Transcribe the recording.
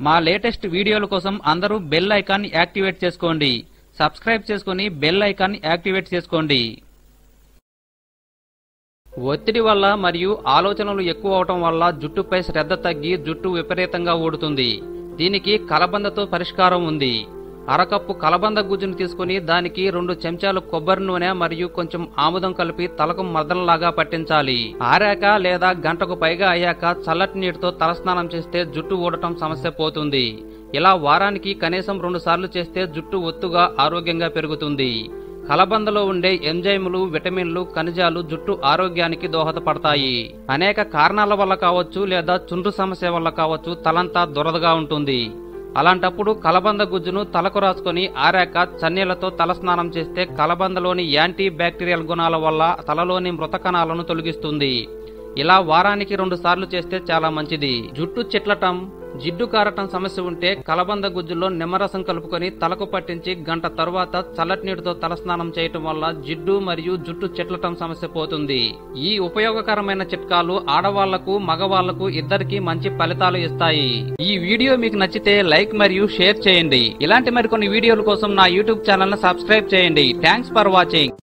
మా లేటెస్ట్ వీడియోల కోసం అందరూ బెల్ ఐకాన్ యాక్టివేట్ చేసుకోండి సబ్స్క్రైబ్ చేసుకుని బెల్ ఐకాన్ యాక్టివేట్ చేసుకోండి ఒత్తిడి వల్ల మరియు ఆలోచనలు ఎక్కువ అవటం వల్ల జుట్టుపై శ్రద్ధ తగ్గి జుట్టు విపరీతంగా ఊడుతుంది దీనికి కలబందతో పరిష్కారం ఉంది అరకప్పు కలబంద గుజ్జును తీసుకుని దానికి రెండు చెంచాలు కొబ్బరి నూనె మరియు కొంచెం ఆముదం కలిపి తలకు మర్దనలాగా పట్టించాలి ఆరాక లేదా గంటకు పైగా అయ్యాక చల్లటి నీటితో తలస్నానం చేస్తే జుట్టు ఊడటం సమస్య పోతుంది ఇలా వారానికి కనీసం రెండు సార్లు చేస్తే జుట్టు ఒత్తుగా ఆరోగ్యంగా పెరుగుతుంది కలబందలో ఉండే ఎంజైములు విటమిన్లు ఖనిజాలు జుట్టు ఆరోగ్యానికి దోహదపడతాయి అనేక కారణాల వల్ల కావచ్చు లేదా చుండ్రు సమస్య వల్ల కావచ్చు తలంతా దురదగా ఉంటుంది అలాంటప్పుడు కలబంద గుజ్జును తలకు రాసుకొని ఆరాక చన్నీళ్లతో తలస్నానం చేస్తే కలబందలోని యాంటీ బ్యాక్టీరియల్ గుణాల వల్ల తలలోని మృత కణాలను తొలగిస్తుంది ఇలా వారానికి రెండు సార్లు చేస్తే చాలా మంచిది జుట్టు చిట్లటం జిడ్డు కారటం సమస్య ఉంటే కలబంద గుజ్జులో నిమ్మరసం కలుపుకొని తలకు పట్టించి గంట తరువాత చల్లటి నీటితో తలస్నానం చేయటం వల్ల జిడ్డు మరియు జుట్టు చిట్లటం సమస్య పోతుంది ఈ ఉపయోగకరమైన చిట్కాలు ఆడవాళ్లకు మగవాళ్లకు ఇద్దరికి మంచి ఫలితాలు ఇస్తాయి ఈ వీడియో మీకు నచ్చితే లైక్ మరియు షేర్ చేయండి ఇలాంటి మరికొన్ని వీడియోల కోసం నా యూట్యూబ్ ఛానల్ ను సబ్స్క్రైబ్ చేయండి థ్యాంక్స్ ఫర్ వాచింగ్